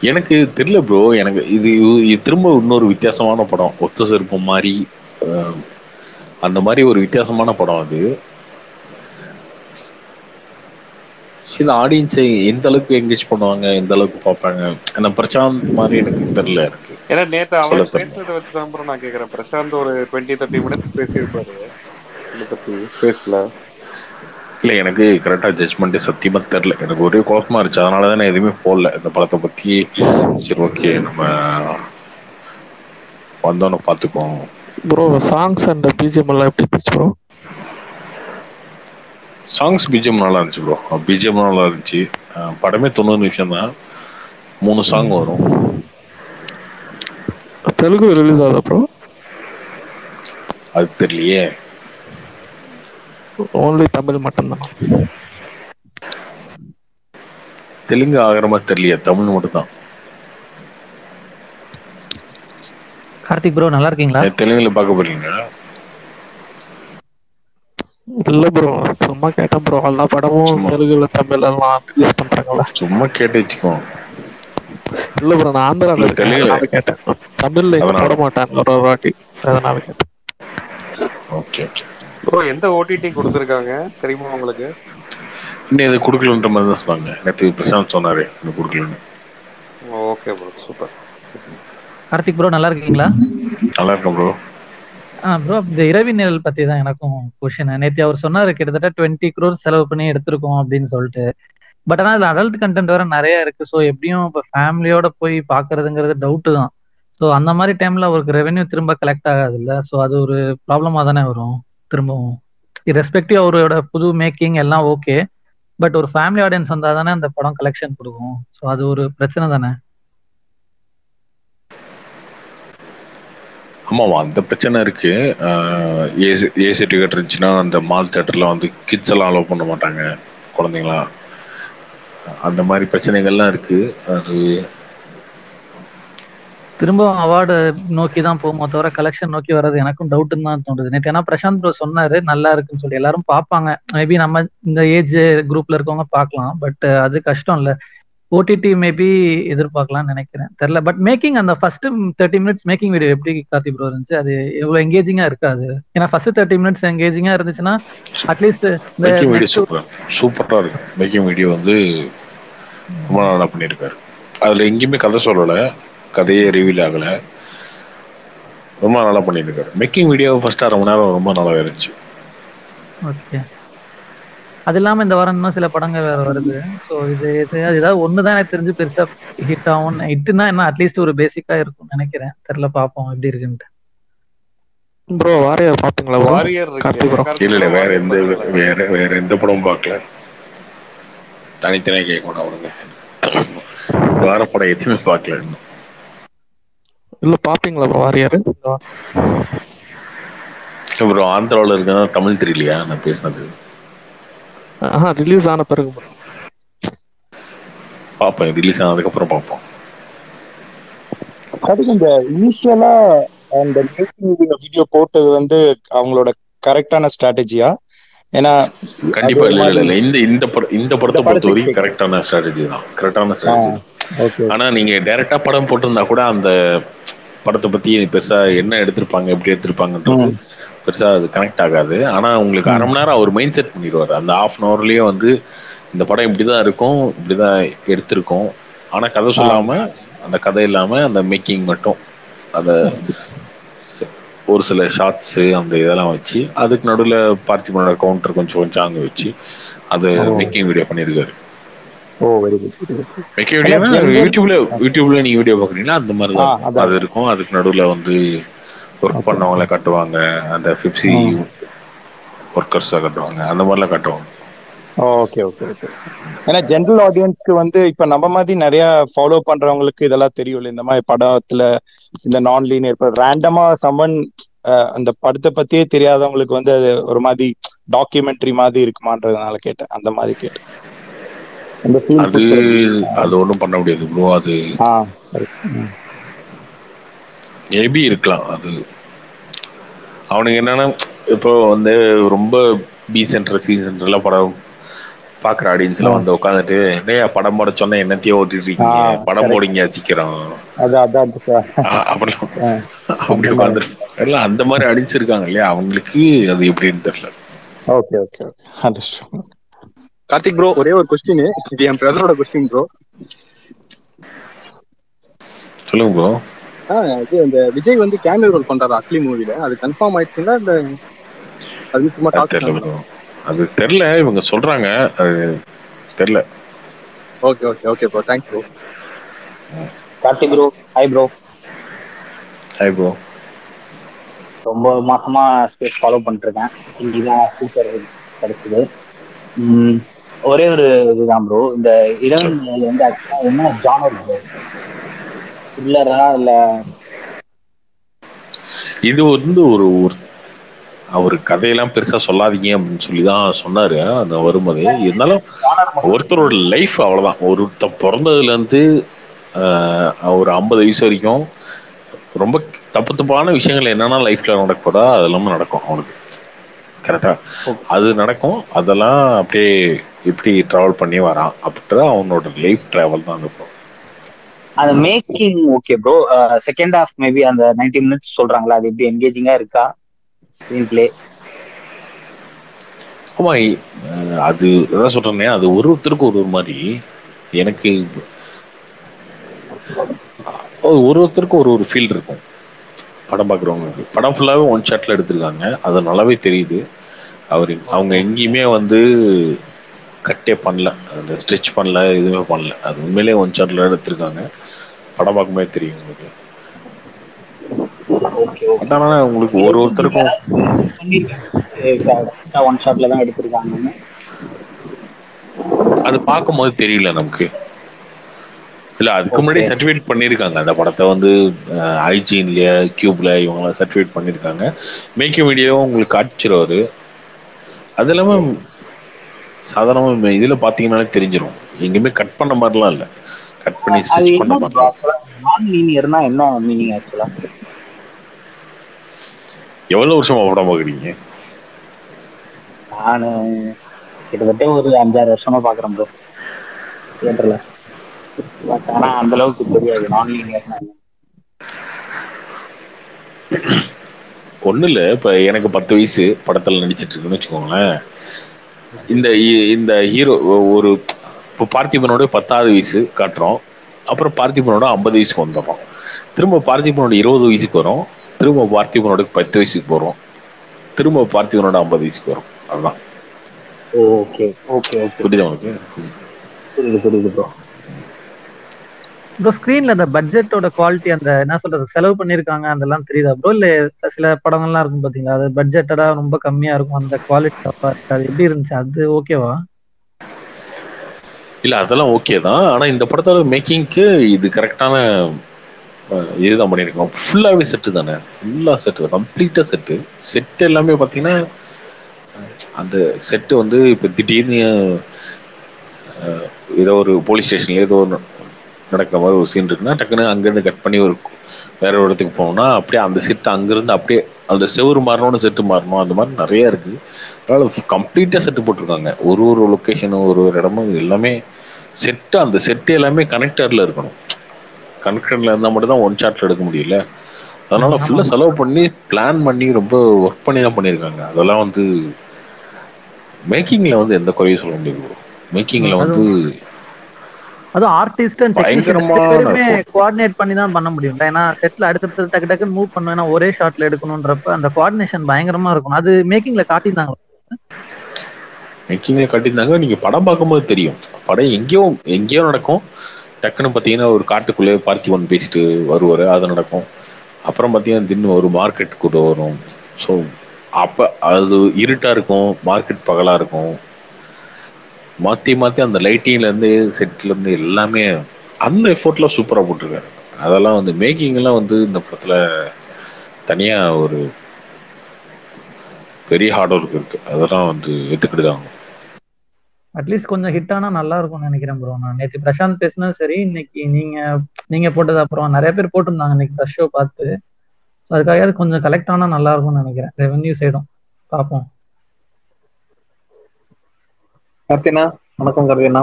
எனக்கு தெரியல ப்ரோ எனக்கு இது இது திரும்ப இன்னொரு வித்தியாசமான படம் ஒத்த செருப்பம் மாரி அ அந்த மாரி ஒரு வித்தியாசமான படம் அது இந்த ஆடியன்ஸை எந்த அளவுக்கு என்கேஜ் பண்ணுவாங்க எந்த அளவுக்கு பார்ப்பாங்க அந்த பிரசாந்த் மாரி எனக்கு தெரியல எனக்கு ஏன்னா நேத்து சொல்ல அவர் தெரியல பேசுனதை வச்சுதான் ப்ரோ நான் கேக்குறேன் பிரசாந்த் ஒரு டுவெண்ட்டி தேர்ட்டி மினிட்ஸ் பேசியிருப்பாரு இதை பத்தி ஸ்பேஸ்ல இல்ல எனக்கு கரெக்டா ஜட்மெண்ட் சத்தியமா தெரியல எனக்கு ஒரே குழப்பமா இருந்துச்சு அதனால தான் நான் எதுவுமே போடல இந்த படத்தை பத்தி சரி ஓகே நம்ம வந்தோன்னு பார்த்துக்குவோம் ப்ரோ சாங்ஸ் அண்ட் பிஜிஎம் எல்லாம் எப்படி இருந்துச்சு ப்ரோ சாங்ஸ் பிஜிஎம் நல்லா இருந்துச்சு ப்ரோ பிஜிஎம் நல்லா இருந்துச்சு அஹ் படமே தொண்ணூறு நிமிஷம் தான் மூணு சாங் வரும் தெலுங்கு ரிலீஸ் ஆகுதா ப்ரோ அது தெரியலையே ஓன்லி தமிழ் மட்டும்தான் தெலுங்கு ஆகிற மாதிரி தெரியலையே தமிழ் மட்டும் தான் கார்த்திக் ப்ரோ நல்லா இருக்கீங்களா தெலுங்குல பார்க்க போறீங்க இல்ல ப்ரோ சும்மா கேட்டேன் ப்ரோ எல்லா படமும் சும்மா. தெலுங்குல தமிழ் எல்லாம் ரிலீஸ் பண்றாங்கல்ல சும்மா கேட்டு வச்சுக்கோ இல்ல ப்ரோ நான் ஆந்திரால இல்ல, இருக்கேன் தெலுங்குல. அதனால கேட்டேன் தமிழ்ல இங்க அதனால. போட மாட்டாங்க ஒரு ஒரு வாட்டி அதனால கேட்டேன் ஓகே ஓகே ப்ரோ எந்த ஓடிடி கொடுத்துருக்காங்க தெரியுமா உங்களுக்கு இன்னும் இது கொடுக்கலன்ற மாதிரி தான் சொன்னாங்க நேற்று பிரசாந்த் சொன்னாரு இன்னும் கொடுக்கலன்னு okay bro super Karthik bro நல்லா இருக்கீங்களா நல்லா இருக்கும் ப்ரோ ஆ ப்ரோ இந்த இரவி நிழல் பத்தி தான் எனக்கும் கொஷின் நேத்தி அவர் சொன்னாரு கிட்டத்தட்ட டுவெண்ட்டி க்ரோர் செலவு பண்ணி எடுத்திருக்கோம் அப்படின்னு சொல்லிட்டு பட் ஆனால் அதுல அடல்ட் கண்டென்ட் வேற நிறைய இருக்கு ஸோ எப்படியும் இப்போ ஃபேமிலியோட போய் பாக்குறதுங்கிறது டவுட்டு தான் ஸோ அந்த மாதிரி டைம்ல அவருக்கு ரெவென்யூ திரும்ப கலெக்ட் ஆகாது இல்ல ஸோ அது ஒரு ப்ராப்ளமா தானே வரும் திரும்பவும் ரெஸ்பெக்டிவ் அவரோட புது மேக்கிங் எல்லாம் ஓகே பட் ஒரு ஃபேமிலி ஆடியன்ஸ் வந்தா தானே அந்த படம் கலெக்ஷன் கொடுக்கும் ஸோ அது ஒரு பிரச்சனை தானே ஆமாம் அந்த பிரச்சனை இருக்கு ஏசி ஏசி டிக்கெட் இருந்துச்சுன்னா அந்த மால் தேட்டர்ல வந்து கிட்ஸ் எல்லாம் அலோவ் பண்ண மாட்டாங்க குழந்தைங்களா அந்த மாதிரி பிரச்சனைகள்லாம் இருக்கு அது திரும்பவும் அவார்டு நோக்கி தான் போகுமோ தவிர கலெக்ஷன் நோக்கி வர்றது எனக்கும் டவுட்னு தான் தோணுது நேற்று ஏன்னா பிரசாந்த் ப்ரோ சொன்னாரு நல்லா இருக்குன்னு சொல்லி எல்லாரும் பார்ப்பாங்க மேபி நம்ம இந்த ஏஜ் குரூப்ல இருக்கவங்க பார்க்கலாம் பட் அது கஷ்டம் இல்ல ஓடிடி மேபி எதிர்பார்க்கலாம்னு நினைக்கிறேன் தெரியல பட் மேக்கிங் அந்த first thirty minutes making video எப்படி கார்த்தி ப்ரோ இருந்துச்சு அது எவ்வளவு எங்கேஜிங்கா இருக்காது ஏன்னா ஃபர்ஸ்ட் தேர்ட்டி மினிட்ஸ் எங்கேஜிங்கா இருந்துச்சுன்னா அட்லீஸ்ட் இந்த மேக்கிங் வீடியோ next- சூப்பர் சூப்பரா இருக்கு மேக்கிங் வீடியோ வந்து ரொம்ப நல்லா பண்ணியிருக்காரு அதுல எங்கேயுமே கதை சொல்லல கதையே ரிவீல் ஆகல ரொம்ப நல்லா பண்ணியிருக்காரு மேக்கிங் வீடியோ ஃபர்ஸ்ட் அரை மணி நேரம் ரொம்ப நல்லா இருந்துச்சு ஓகே அது இல்லாம இந்த வாரம் இன்னும் சில படங்கள் வேற வருது சோ இது இது அது ஏதாவது ஒண்ணுதான் எனக்கு தெரிஞ்சு பெருசா ஹிட் ஆகும் ஹிட்னா என்ன அட்லீஸ்ட் ஒரு பேசிக்கா இருக்கும்னு நினைக்கிறேன் தெரியல பாப்போம் எப்படி இருக்குன்ட்டு ப்ரோ வாரியர் பாப்பீங்களா ப்ரோ வாரியர் கார்த்தி bro. இல்ல இல்ல வேற எந்த வேற வேற எந்த படமும் பார்க்கல தனித்தனியா கேட்கணும் அவனுங்க வார படம் எதுவுமே பார்க்கல இன்னும் இல்ல பாப்பீங்களா ப்ரோ வாரியர் அப்புறம் ஆந்திராவில் இருக்கா தமிழ் தெரியலையா நான் பேசினது ஆஹா ரிலீஸ் ஆன பிறகு bro. பார்ப்பேன் ரிலீஸ் ஆனதுக்கப்புறம் பார்ப்போம் அதுக்கு இந்த இனிஷியலா அந்த மேக்கிங் வீடியோ போட்டது வந்து அவங்களோட கரெக்டான ஸ்ட்ராட்டஜியா ஏன்னா கண்டிப்பா அது இல்ல ஒரு இல்ல இல்ல இந்த இந்த படம் இந்த படத்தை இந்த பொறுத்த படத்துக்கு வரைக்கும் கரெக்டான ஸ்ட்ராட்டஜி தான் கரெக்டான ஆ ஸ்ட்ராட்டஜி ஓகே ஆனா நீங்க டைரக்டா படம் போட்டிருந்தா கூட அந்த படத்தை பத்தி பெருசா என்ன எடுத்திருப்பாங்க எப்படி எடுத்திருப்பாங்கன்றது ம். பெருசா அது கனெக்ட் ஆகாது ஆனா உங்களுக்கு அரை மணி நேரம் அவர் மைண்ட் செட் பண்ணிடுவாரு அந்த ஹாஃப் அன் ஹவர்லயே வந்து இந்த படம் இப்படிதான் இருக்கும் இப்படிதான் எடுத்திருக்கோம் ஆனா கதை சொல்லாம அந்த கதை இல்லாம அந்த மேக்கிங் மட்டும் அந்த ச- ஒரு சில ஷார்ட்ஸ் அந்த இதெல்லாம் வச்சு அதுக்கு நடுவில் பார்த்திபனோட கவுண்டர் கொஞ்சம் கொஞ்சம் அங்கே வச்சு அது ஓ. மேக்கிங் வீடியோ பண்ணியிருக்காரு ஓ வெரி குட் மேக்கிங் வீடியோனா general- யூடியூப்ல யூடியூப்ல நீங்க வீடியோ பாக்குறீங்களா அந்த மாதிரி ஆ, தான் அதான். அது இருக்கும் அதுக்கு நடுவில் வந்து ஒர்க் Okay. பண்ணவங்கள காட்டுவாங்க அந்த ஃபிப்சி ம். ஒர்க்கர்ஸை காட்டுவாங்க அந்த மாதிரிலாம் காட்டுவாங்க ஓகே ஓகே ஓகே ஏன்னா ஜென்ரல் ஆடியன்ஸ்க்கு வந்து இப்ப நம்ம மாதிரி நிறைய ஃபாலோ பண்றவங்களுக்கு இதெல்லாம் தெரியும்ல இந்த மாதிரி படத்துல இந்த நான் லீனியர் இப்போ ரேண்டமா சம்மன் அந்த படத்தை பத்தியே தெரியாதவங்களுக்கு வந்து அது ஒரு மாதிரி டாக்குமெண்ட்ரி மாதிரி இருக்குமான்றதுனால கேட்டேன் அந்த மாதிரி கேட்டேன் அந்த ஃபீல் அது அது ஒன்றும் பண்ண முடியாது ப்ரோ அது ஆ correct. ம். மேபி இருக்கலாம் அது அவனுக்கு என்னன்னா இப்போ வந்து ரொம்ப பி சென்டர் சி சென்டர்ல படம் பாக்குற ஆடியன்ஸ்ல ஆ. வந்து உட்காந்துட்டு டேய் படம் போட சொன்ன என்னத்தையோ ஓட்டிட்டு இருக்கீங்க ஆ, படம் correct. போடுங்க சீக்கிரம் அது அதான் சார் ஆ, அப்படி ஆ. அப்படி உட்காந்து எல்லாம் அந்த மாதிரி அடிச்சிருக்காங்க இல்லையா அவங்களுக்கு அது எப்படின்னு தெரியல okay okay okay understand Karthik bro ஒரே ஒரு கொஸ்டின் இது என் பிரதரோட கொஸ்டின் ப்ரோ சொல்லுங்க ப்ரோ இது இந்த விஜய் வந்து கேமியோ ரோல் பண்றாரு அட்லி மூவில அது கன்ஃபார்ம் ஆயிடுச்சுன்னா இல்ல அது சும்மா அது டாக்ஸ் தெரியல ப்ரோ அது தெரியல இவங்க சொல்றாங்க அது தெரியல okay okay okay bro thanks bro Karthik bro hi bro hi bro ரொம்ப மாசமா ஸ்பேஸ் ஃபாலோ பண்ணிட்டு இருக்கேன் இங்கதான் சூப்பர் கிடைச்சது உம் ஒரே ஒரு இதுதான் ப்ரோ இந்த இரவு நிழல் வந்து ஆக்சுவலா என்ன ஜானர் ப்ரோ த்ரில்லரா இல்ல இது வந்து ஒரு ஒரு அவர் கதையெல்லாம் பெருசா சொல்லாதீங்க அப்படின்னு சொல்லி தான் சொன்னாரு அந்த வரும்போது இருந்தாலும் ஒருத்தரோட லைஃப் அவ்வளவுதான் ஒருத்தர் பிறந்ததுல இருந்து ஆஹ், ஒரு ஐம்பது வயசு வரைக்கும் ரொம்ப தப்பு தப்பான விஷயங்கள் என்னென்ன லைஃப்ல நடக்கூடா அதெல்லாம் நடக்கும் அவனுக்கு கரெக்டா அது நடக்கும் அதெல்லாம் அப்படியே இப்படி டிராவல் பண்ணி வரான் அப்படின்ற அவனோட லைஃப் டிராவல் தான் இருக்கும் அந்த making okay bro second half maybe அந்த 90 மினிட்ஸ் சொல்றாங்களா அது எப்படி என்கேஜிங்கா இருக்கா ஸ்கிரீன் பிளே ஆமா இ- அஹ் அது அதான் சொல்றேனே அது ஒரு ஒருத்தருக்கும் ஒரு ஒரு மாதிரி எனக்கு அஹ் ஒரு ஒருத்தருக்கும் ஒரு ஒரு ஃபீல் இருக்கும் படம் பார்க்குறவங்களுக்கு படம் ஃபுல்லாவே ஒன் ஷாட்ல எடுத்திருக்காங்க அது நல்லாவே தெரியுது அவர் அவங்க எங்கேயுமே வந்து கட்டே பண்ணல அந்த ஸ்ட்ரெச் பண்ணல எதுவுமே பண்ணல அது உண்மையிலேயே ஒன் ஷாட்ல எடுத்திருக்காங்க படம் பார்க்கும்போது தெரியும் உங்களுக்கு ஓகே ஓகே பட் ஆனால் உங்களுக்கு ஒரு ஒருத்தருக்கும் பண்ணிருக்காங்க ஒன் ஷாட்ல தான் எடுத்திருக்காங்கன்னு அது பார்க்கும்போது தெரியல நமக்கு இல்ல அதுக்கு முன்னாடி Okay. சர்டிஃபிகேட் பண்ணியிருக்காங்க அந்த படத்தை வந்து ஐஜின்ல கியூப்ல இவங்கெல்லாம் சர்டிஃபிகேட் பண்ணியிருக்காங்க மேக்கிங் வீடியோவும் உங்களுக்கு காட்சிடுவாரு அது இல்லாம சாதாரணமா இதுல பாத்தீங்கன்னாலே தெரிஞ்சிடும் எங்கேயுமே கட் பண்ண மாதிரிலாம் இல்ல கட் பண்ணி அது ஸ்டிச் பண்ண என்ன மாதிரிலாம் நான் லீனியர்னா என்ன மீனிங் ஆக்சுவலா எவ்வளவு வருஷமா படம் பாக்குறீங்க நானு கிட்டத்தட்ட ஒரு அஞ்சாறு வருஷமா பாக்குறேன் ப்ரோ தியேட்டர்ல பட் ஆனா அந்த அளவுக்கு தெரியாது நான் லீனியர்னா என்ன ஒண்ணு இல்ல இப்ப எனக்கு பத்து வயசு படத்துல நடிச்சிட்டு இருக்குன்னு வச்சுக்கோங்களேன் இந்த இ- இந்த ஹீரோ ஒரு இப்போ பார்த்திபனோட பத்தாவது வயசு காட்டுறோம் அப்புறம் பார்த்திபனோட ஐம்பது வயசுக்கு வந்துடுறோம் திரும்ப பார்த்திபனோட இருபது வயசுக்கு வரும் திரும்ப பார்த்திபனோட பத்து வயசுக்கு போறோம் திரும்ப பார்த்திபனோட ஐம்பது வயசுக்கு வரும் அதுதான் ஓகே ஓகே ஓகே புரியுதா உனக்கு புரியுது புரியுது ப்ரோ ப்ரோ ஸ்கிரீன்ல அந்த பட்ஜெட்டோட குவாலிட்டி அந்த என்ன சொல்றது செலவு பண்ணிருக்காங்க அதெல்லாம் தெரியுதா ப்ரோ இல்ல ச- சில படங்கள்லாம் இருக்கும் பாத்தீங்களா அது பட்ஜெட்டடா ரொம்ப கம்மியா இருக்கும் அந்த குவாலிட்டி அது எப்படி இருந்துச்சு அது ஓகேவா இல்ல அதெல்லாம் ஓகே தான் ஆனா இந்த படத்தோட மேக்கிங்க்கு இது கரெக்டான இதுதான் பண்ணியிருக்கோம் ஃபுல்லாவே செட்டு தானே ஃபுல்லா செட்டு கம்ப்ளீட்டா செட்டு செட் எல்லாமே பாத்தீங்கன்னா அந்த செட்டு வந்து இப்ப திடீர்னு அஹ், ஏதோ ஒரு போலீஸ் ஸ்டேஷன்ல ஏதோ ஒன்று நடக்கிற மாதிரி ஒரு சீன் இருக்குன்னா டக்குன்னு அங்கிருந்து கட் பண்ணி ஒரு வேற ஒரு இடத்துக்கு போனோம்னா அப்படியே அந்த செட்டு அங்கிருந்து அப்படியே அந்த செவுரு மாறணும்னு செட்டு மாறணும் அந்த மாதிரி நிறைய இருக்கு அதனால கம்ப்ளீட்டா செட்டு போட்டிருக்காங்க ஒரு ஒரு லொக்கேஷனும் ஒரு ஒரு இடமும் எல்லாமே செட்டு அந்த செட்டு எல்லாமே கனெக்டர்ல இருக்கணும் கனெக்டர்ல இருந்தா மட்டும் தான் ஒன் ஷாட்ல எடுக்க முடியல அதனால ஆமா. ஃபுல்லா செலவு பண்ணி பிளான் பண்ணி ரொம்ப ஒர்க் பண்ணி தான் பண்ணியிருக்காங்க அதெல்லாம் வந்து மேக்கிங்ல வந்து எந்த குறையும் சொல்ல முடியாது மேக்கிங்ல வந்து அதுவும் ஆர்டிஸ்ட் அண்ட் பயங்கரமான பேருமே இருக்கும். கோஆர்டினேட் பண்ணி தான் பண்ண முடியும் ஏன்னா செட்ல அடுத்தடுத்து டக்கு டக்குன்னு மூவ் பண்ணணும் ஏன்னா ஒரே ஷாட்ல எடுக்கணும்ன்றப்ப அந்த கோஆர்டினேஷன் பயங்கரமா இருக்கும் அது மேக்கிங்ல காட்டியிருந்தாங்க மேக்கிங்ல கட்டியிருந்தாங்க நீங்க படம் பார்க்கும்போது தெரியும் படம் எங்கேயோ எங்கேயோ நடக்கும் டக்குன்னு பார்த்தீங்கன்னா ஒரு காட்டுக்குள்ளே பார்த்திபன் பேசிட்டு வருவார் அது நடக்கும் அப்புறம் பார்த்தீங்கன்னா திடீர்னு ஒரு மார்க்கெட் கூட வரும் ஸோ அப்போ அது இருட்டா இருக்கும் மார்க்கெட் பகலா இருக்கும் மாற்றி மாற்றி அந்த லைட்டிங்ல இருந்து செட்ல இருந்து எல்லாமே அந்த எஃபோர்ட்ல சூப்பராக போட்டிருக்காரு அதெல்லாம் வந்து மேக்கிங் எல்லாம் வந்து இந்த படத்துல தனியா ஒரு பெரிய ஹார்ட் ஒர்க் இருக்கு அதெல்லாம் வந்து ஏத்துக்கிட்டு அட்லீஸ்ட் கொஞ்சம் ஹிட் ஆனா நல்லா இருக்கும்னு நினைக்கிறேன் ப்ரோ நான் நேற்று பிரசாந்த் பேசினது சரி இன்னைக்கு நீங்க நீங்க போட்டது அப்புறம் நிறைய பேர் போட்டிருந்தாங்க இன்னைக்கு ஃபர்ஸ்ட் ஷோ பார்த்து So அதுக்காக அது கொஞ்சம் கலெக்ட் ஆனா நல்லா இருக்கும்னு நினைக்கிறேன் ரெவென்யூ சைடும் பார்ப்போம் கார்த்தினா வணக்கம் கருதினா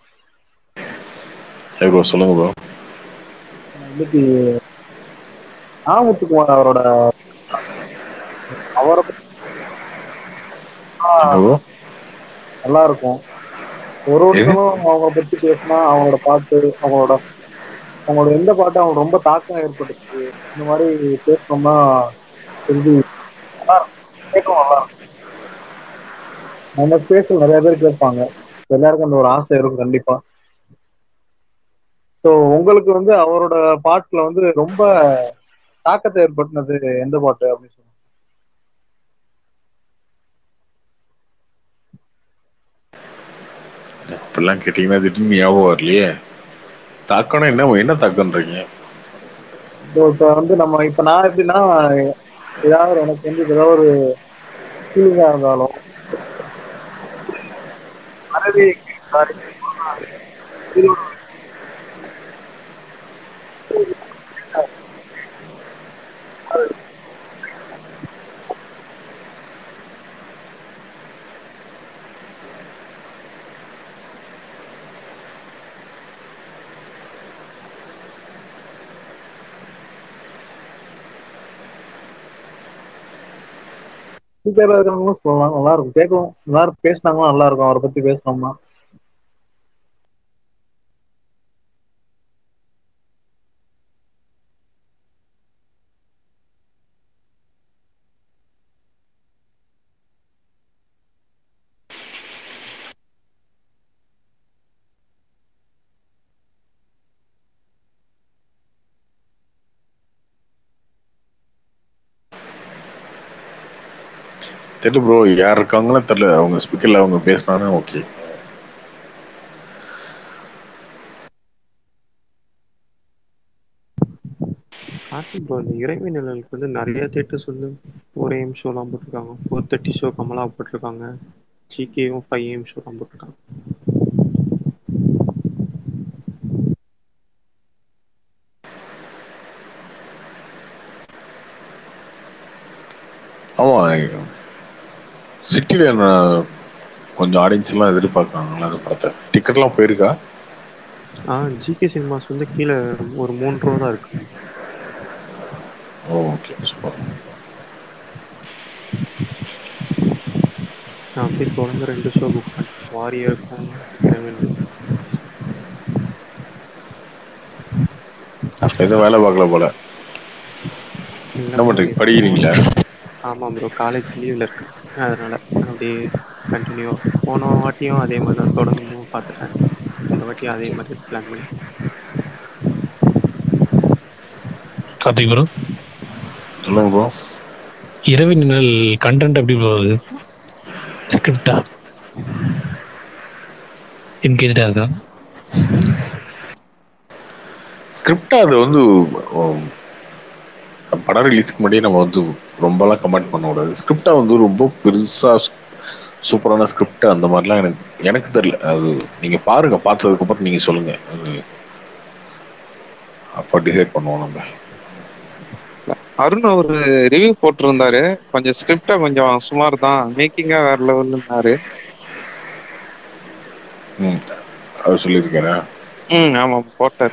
ஹே ப்ரோ சொல்லுங்க ப்ரோ இன்னைக்கு நாமுத்துக்குமார் அவரோட அவரை பத்தி ப்ரோ நல்லா இருக்கும் ஒரு ஒருத்தரும் அவங்கள பத்தி பேசினா அவங்களோட பாட்டு அவங்களோட அவங்களோட எந்த பாட்டு அவங்க ரொம்ப தாக்கம் ஏற்பட்டுச்சு இந்த மாதிரி பேசணும்னா தெரிஞ்சு நல்லா இருக்கும் கேட்கவும் நல்லா இருக்கும் நம்ம ஸ்பேஸில் நிறைய பேர் கேட்பாங்க எல்லாருக்கும் அந்த ஒரு ஆசை இருக்கும் கண்டிப்பா ஸோ உங்களுக்கு வந்து அவரோட பாட்டுல வந்து ரொம்ப தாக்கத்தை ஏற்படுத்தினது எந்த பாட்டு அப்படின்னு சொல்லுங்க இப்படிலாம் கேட்டீங்கன்னா திடீர்னு ஞாபகம் வரலையே தாக்கம்னா என்ன என்ன தாக்கம்ன்றீங்க ஸோ இப்போ வந்து நம்ம இப்போ நான் எப்படின்னா ஏதாவது எனக்கு வந்து ஏதாவது ஒரு ஃபீலிங்காக இருந்தாலும் மனைவி ஸ்பீக்கர்ல இருக்கிறவங்களும் சொல்லலாம் நல்லா இருக்கும் கேட்கும் எல்லாரும் பேசினாங்கன்னா நல்லா இருக்கும் அவரை பத்தி பேசினோம்னா தெரியல ப்ரோ யார் இருக்காங்களோ தெரியல அவங்க ஸ்பீக்கர்ல அவங்க பேசினாலும் ஓகே கார்த்திக் ப்ரோ இந்த இறைவி நிழலுக்கு வந்து நிறைய தேட்டர்ஸ் வந்து ஃபோர் ஏஎம் ஷோலாம் போட்டிருக்காங்க ஃபோர் தேர்ட்டி ஷோ கமலா போட்டிருக்காங்க ஜிகேவும் ஃபைவ் ஏஎம் ஷோலாம் போட்டிருக்காங்க ஆமா சிட்டில கொஞ்சம் ஆடியன்ஸ் எல்லாம் எதிர்பார்க்கறாங்களா அந்த படத்தை டிக்கெட்லாம் போயிருக்கா ஆ ஜிகே சினிமாஸ் வந்து கீழே ஒரு மூணு ரூபா தான் இருக்கு ஓ ஓகே சூப்பர் நான் அப்படியே தொடர்ந்து ரெண்டு ஷோ புக் பண்ணேன் வாரியருக்கும் இரவன் அப்ப எதுவும் வேலை பார்க்கல போல என்ன பண்றீங்க படிக்கிறீங்களா ஆமாம் ப்ரோ காலேஜ் லீவில் இருக்கேன் அதனால அப்படியே கண்டினியூ போன வாட்டியும் அதே மாதிரி தான் தொடர்ந்து பார்த்துட்டேன் இந்த வாட்டியும் அதே மாதிரி பிளான் பண்ணி கார்த்திக் ப்ரோ சொல்லுங்க ப்ரோ இரவு நிழல் கண்டென்ட் எப்படி போகுது ஸ்கிரிப்டா என்கேஜா இருக்கா ஸ்கிரிப்டா அது வந்து உம், படம் ரிலீஸ்க்கு முன்னாடியே நம்ம வந்து ரொம்பலாம் கமெண்ட் பண்ண கூடாது ஸ்கிரிப்டா வந்து ரொம்ப பெருசா சூப்பரான ஸ்கிரிப்ட் அந்த மாதிரிலாம் எனக்கு எனக்கு தெரியல அது நீங்க பாருங்க பார்த்ததுக்கு அப்புறம் நீங்க சொல்லுங்க அது அப்ப டிசைட் பண்ணுவோம் நம்ம அருண் ஒரு ரிவ்யூ போட்டிருந்தாரு கொஞ்சம் ஸ்கிரிப்டா கொஞ்சம் சுமார் தான் மேக்கிங்கா வேற லெவல்னாரு ம் அவர் சொல்லியிருக்காரா ம் ஆமா போட்டாரு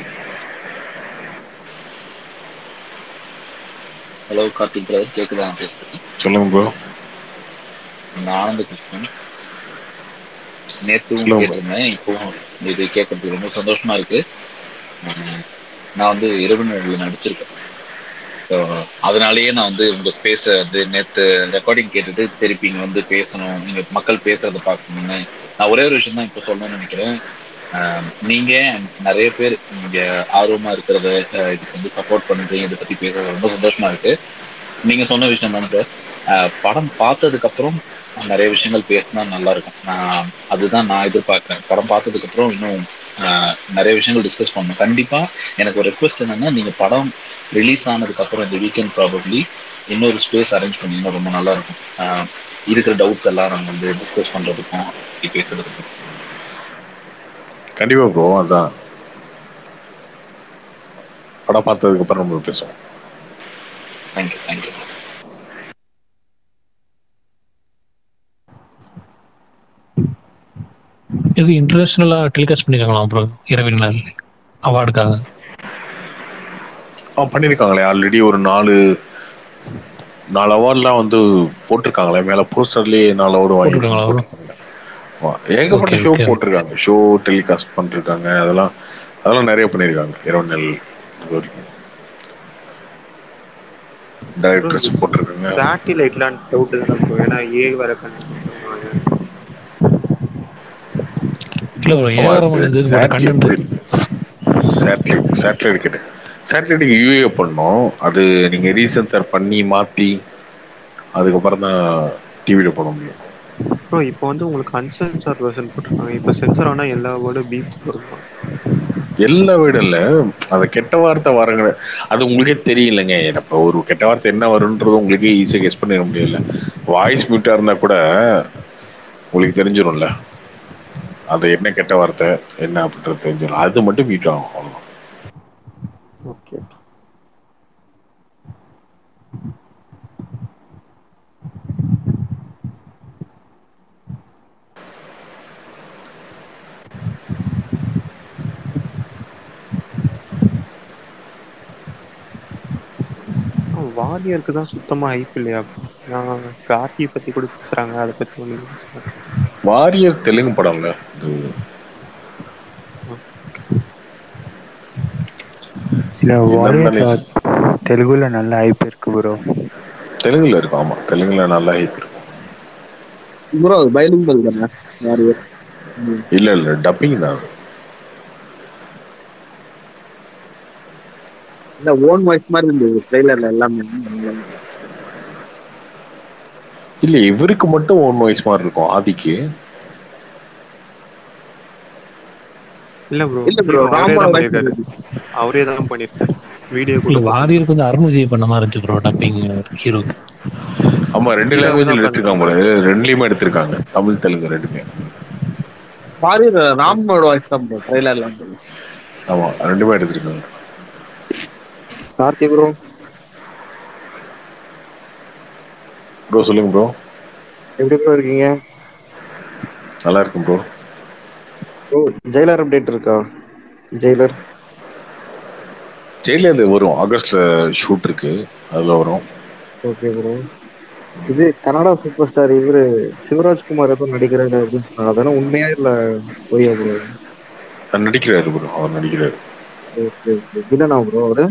ஹலோ கார்த்திக் பிரதர் கேக்குதா நான் பேசுறது சொல்லுங்க ப்ரோ நான் ஆனந்த கிருஷ்ணன் நேத்தும் சொல்லுங்க bro. கேட்டிருந்தேன் இப்போவும் இது கேட்கறதுக்கு ரொம்ப சந்தோஷமா இருக்கு அஹ் நான் வந்து இரவு நிழல்ல நடிச்சிருக்கேன் ஸோ அதனாலேயே நான் வந்து உங்க ஸ்பேஸ வந்து நேத்து ரெக்கார்டிங் கேட்டுட்டு திருப்பி இங்க வந்து பேசணும் நீங்க மக்கள் பேசுறத பார்க்கணும்னு நான் ஒரே ஒரு விஷயம் தான் இப்போ சொல்லணும்னு நினைக்கிறேன் அஹ் நீங்க and நிறைய பேர் இங்க ஆர்வமா இருக்கிறத அஹ் இதுக்கு வந்து சப்போர்ட் பண்றீங்க இதை பத்தி பேசுறது ரொம்ப சந்தோஷமா இருக்கு நீங்க சொன்ன விஷயம் தான் bro. அஹ் படம் பார்த்ததுக்கு அப்புறம் நிறைய விஷயங்கள் பேசினா நல்லா இருக்கும் நான் அதுதான் நான் எதிர்பார்க்கிறேன் படம் பார்த்ததுக்கு அப்புறம் இன்னும் அஹ், நிறைய விஷயங்கள் டிஸ்கஸ் பண்ணணும் கண்டிப்பா எனக்கு ஒரு ரெக்வஸ்ட் என்னன்னா நீங்க படம் ரிலீஸ் ஆனதுக்கு அப்புறம் இந்த வீக்கெண்ட் ப்ராபப்ளி இன்னொரு ஸ்பேஸ் அரேஞ்ச் பண்ணீங்கன்னா ரொம்ப நல்லா இருக்கும் அஹ், இருக்கிற டவுட்ஸ் எல்லாம் நம்ம வந்து டிஸ்கஸ் பண்றதுக்கும் அப்படி பேசுறதுக்கும் கண்டிப்பா ப்ரோ அதான் படம் பார்த்ததுக்கு அப்புறம் நம்ம பேசுவோம் தேங்க்யூ தேங்க்யூ இது இன்டர்நேஷனலா டெலிகாஸ்ட் பண்ணிருக்காங்களா ப்ரோ இரவின் நாள் அவார்டுக்காக ஆ பண்ணியிருக்காங்களே ஆல்ரெடி ஒரு நாலு நாலு அவார்ட்லாம் வந்து போட்டிருக்காங்களே மேல போஸ்டர்லயே நாலு அவார்டு வாங்கி போட்டிருக்காங்களா bro? ஆமா, ஏகப்பட்ட Okay, ஷோ okay. போட்டிருக்காங்க ஷோ டெலிகாஸ்ட் பண்ணிருக்காங்க அதெல்லாம் அதெல்லாம் நிறைய பண்ணியிருக்காங்க இரவு நெல் இது வரைக்கும் டைரக்டர்ஸ் போட்டிருக்காங்க சேட்டிலைட்லாம் டவுட் தானே ப்ரோ ஏன்னா ஏ வர கனெக்ட் பண்றதுனால இல்ல ப்ரோ ஏஆர் வந்து கண்டென்ட் சேட்டலைட் சேட்டலைட் கிட்ட சேட்டலைட்டுக்கு யூஏ பண்ணோம் அது நீங்க ரீசென்சர் பண்ணி மாத்தி அதுக்கப்புறம் தான் டிவியில போட முடியும் ப்ரோ இப்போ வந்து உங்களுக்கு அன்சென்சார் வெர்ஷன் போட்டிருக்காங்க இப்போ சென்சார் ஆனா எல்லா வேர்டும் பீப் வருமா எல்லா வீடும் இல்ல அந்த கெட்ட வார்த்தை வரங்க அது உங்களுக்கே தெரியலங்க இப்போ ஒரு கெட்ட வார்த்தை என்ன வரும்ன்றது உங்களுக்கே ஈஸியாக கெஸ் பண்ணிட முடியல வாய்ஸ் மியூட்டா இருந்தா கூட உங்களுக்கு தெரிஞ்சிடும்ல அது என்ன கெட்ட வார்த்தை என்ன அப்படின்றது தெரிஞ்சிடும் அது மட்டும் மியூட் ஆகும் அவ்வளவுதான் ஓகே வாரியருக்கு தான் சுத்தமா ஹைப் இல்லையா நான் கார்த்தி பத்தி கூட பேசுறாங்க அதை பத்தி ஒண்ணு பேசுறேன் வாரியர் தெலுங்கு படம்ல இது இல்ல வாரியர் இருந்தாலே- தெலுங்குல நல்ல ஹைப் இருக்கு ப்ரோ தெலுங்குல இருக்கும் ஆமா தெலுங்குல நல்லா ஹைப் இருக்கும் ப்ரோ அது பைலிங்கல் தானே வாரியர் இல்ல இல்ல டப்பிங் தான் அது. இல்ல ஓன் வாய்ஸ் மாதிரி இருந்தது ட்ரெய்லர்ல எல்லாமே இல்ல இவருக்கு மட்டும் ஒன் வயசு மாதிரி இருக்கும் ஆதிக்கு இல்ல ப்ரோ இல்ல bro, அவரே ராமா தான் voice பண்ணிருக்காரு அவரே தான் பண்ணிருக்காரு வீடியோ இல்ல கூட வாரியருக்கு வந்து அருண் விஜய் பண்ண மாதிரி இருந்துச்சு ப்ரோ டப்பிங் ஹீரோ ஆமா ரெண்டு இல்ல, லாங்குவேஜ்ல அவர்தான் எடுத்திருக்காங்க போல ரெண்டுலயுமே எடுத்திருக்காங்க தமிழ் தெலுங்கு ரெண்டுமே வாரியர் ராமோட வாய்ஸ் தான் ப்ரோ ட்ரெய்லர்ல இருந்தது ஆமா ரெண்டுமே எடுத்திருக்காங்க கார்த்தி ப்ரோ ப்ரோ சொல்லுங்க ப்ரோ எப்படி ப்ரோ இருக்கீங்க நல்லா இருக்கும் ப்ரோ ப்ரோ ஜெயிலர் அப்டேட் இருக்கா ஜெயிலர் ஜெயில வரும் ஆகஸ்ட்ல ஷூட் இருக்கு அதுல வரும் ஓகே ப்ரோ இது கன்னடா சூப்பர் ஸ்டார் இவரு சிவராஜ்குமார் ஏதோ நடிக்கிறாரு அப்படின்னு சொன்னாங்க அதெல்லாம் உண்மையா இல்ல பொய்யா ப்ரோ அவர் நடிக்கிறாரு ப்ரோ அவர் நடிக்கிறாரு ஓகே ஓகே வில்லனா ப்ரோ அவரு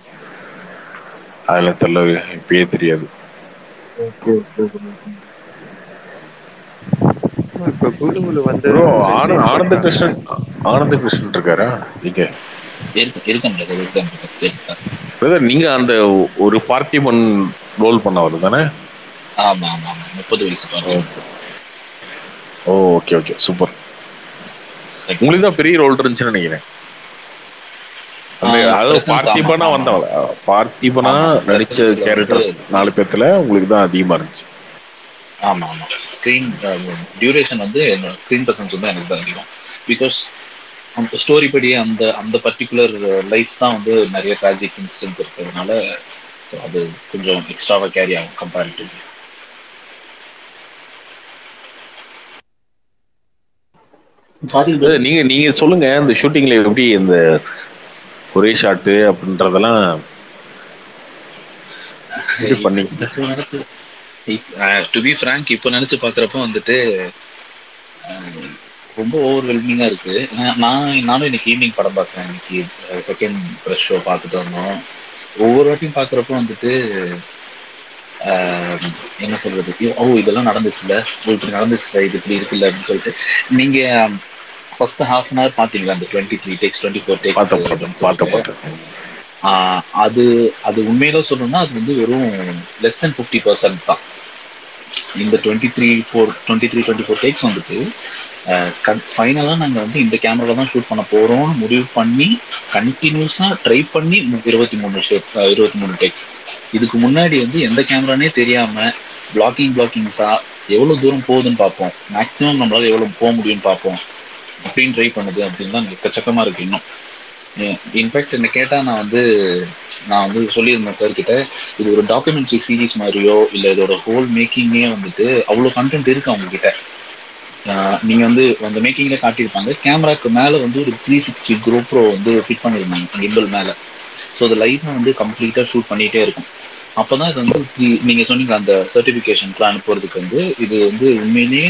அதுல தெரியல இப்பயே தெரியாது ஓகே ஓகே ப்ரோ இப்ப குழுகுழு வந்து ப்ரோ ஆனந்த் ஆனந்த கிருஷ்ணன் ஆனந்த கிருஷ்ணன் இருக்காரா நீங்க இருக்கு இருக்கேன் brother, இருக்கேன் brother, இருக்கேன். பிரதர் நீங்க அந்த ஒரு பார்ட்டிமன் ரோல் பண்ணவர் தானே ஆமா ஆமா ஆமா முப்பது வயசு பாருங்க ஓ ஓகே ஓகே சூப்பர் உங்களுக்கு தான் பெரிய ரோல் இருந்துச்சுன்னு நினைக்கிறேன் அந்த ஆ, அதாவது presence, பார்த்திபனா ஆமா, வந்தவங்க பார்த்திபனா ஆமா, நடிச்ச presence ல கேரக்டர்ஸ் வந்து- நாலு பேத்துல உங்களுக்கு தான் அதிகமா இருந்துச்சு ஆமா ஆமா ஸ்க்ரீன் டியூரேஷன் வந்து என்னோட ஸ்க்ரீன் பிரசன்ஸ் வந்து எனக்கு தான் அதிகம் பிகாஸ் அந்த ஸ்டோரி படி அந்த அந்த பர்டிகுலர் லைஃப் தான் வந்து நிறைய ட்ராஜிக் இன்சிடென்ட்ஸ் இருக்கிறதுனால ஸோ அது கொஞ்சம் எக்ஸ்ட்ராவா கேரி ஆகும் கம்பேரிட்டிவ் பிரதர், நீங்க நீங்க சொல்லுங்க இந்த ஷூட்டிங்ல எப்படி இந்த ஒரே ஷாட்டு அப்படின்றதெல்லாம் எப்படி பண்ணீங்க இப்போ நினைச்சு டு பி ஃப்ரேங்க் இப்போ நினைச்சு பார்க்குறப்ப வந்துட்டு அஹ், ரொம்ப ஓவர்வெல்மிங்கா இருக்கு நான் நான் நானும் இன்னைக்கு ஈவினிங் படம் பார்த்தேன் இன்னைக்கு செகண்ட் ப்ரெஷ் ஷோ பார்த்துட்டு வந்தோம் ஒவ்வொரு வாட்டியும் பார்க்குறப்ப வந்துட்டு ஆஹ், என்ன சொல்றது ஐயோ, ஓ இதெல்லாம் நடந்துச்சுல ஓ இப்படி நடந்துச்சுல இது இப்படி இருக்குல்ல அப்படின்னு சொல்லிட்டு நீங்க ஃபர்ஸ்ட் ஹாஃப் அன் ஹவர் பாத்தீங்களா அந்த twenty three takes twenty four takes பார்த்த பார்த்தேன் பார்த்த பார்த்தேன் ஆஹ் அது அது உண்மையில சொல்லணும்னா அது வந்து வெறும் லெஸ் தென் ஃபிஃப்டி பர்சன்ட் தான் இந்த twenty three four twenty three twenty four takes வந்துட்டு ஃபைனலாக நாங்கள் வந்து இந்த கேமரா தான் ஷூட் பண்ண போகிறோம்னு முடிவு பண்ணி கண்டினியூஸாக ட்ரை பண்ணி இருபத்தி மூணு இருபத்தி மூணு டேக்ஸ் இதுக்கு முன்னாடி வந்து எந்த கேமரானே தெரியாமல் பிளாக்கிங் பிளாக்கிங்ஸா எவ்வளோ தூரம் போகுதுன்னு பார்ப்போம் மேக்ஸிமம் நம்மளால எவ்வளோ போக முடியும்னு பார்ப்போம் அப்படின்னு ட்ரை பண்ணுது அப்படின்லாம் எக்கச்சக்கமாக இருக்கு இன்னும் இன்ஃபேக்ட் என்ன கேட்டால் நான் வந்து நான் வந்து சொல்லியிருந்தேன் சார் கிட்ட இது ஒரு டாக்குமெண்ட்ரி சீரிஸ் மாதிரியோ இல்லை இதோட ஹோல் மேக்கிங்கே வந்துட்டு அவ்வளோ கண்டென்ட் இருக்கு அவங்க கிட்ட நீங்க வந்து அந்த மேக்கிங்ல காட்டியிருப்பாங்க கேமராக்கு மேல வந்து ஒரு த்ரீ சிக்ஸ்டி க்ரோப்ரோ வந்து ஃபிட் பண்ணியிருந்தாங்க கிம்பிள் மேல ஸோ அது லைட்டாக வந்து கம்ப்ளீட்டா ஷூட் பண்ணிட்டே இருக்கும் அப்பதான் இது வந்து த்ரீ- நீங்க சொன்னீங்க அந்த சர்டிபிகேஷனுக்குலாம் அனுப்புறதுக்கு வந்து இது வந்து உண்மையிலேயே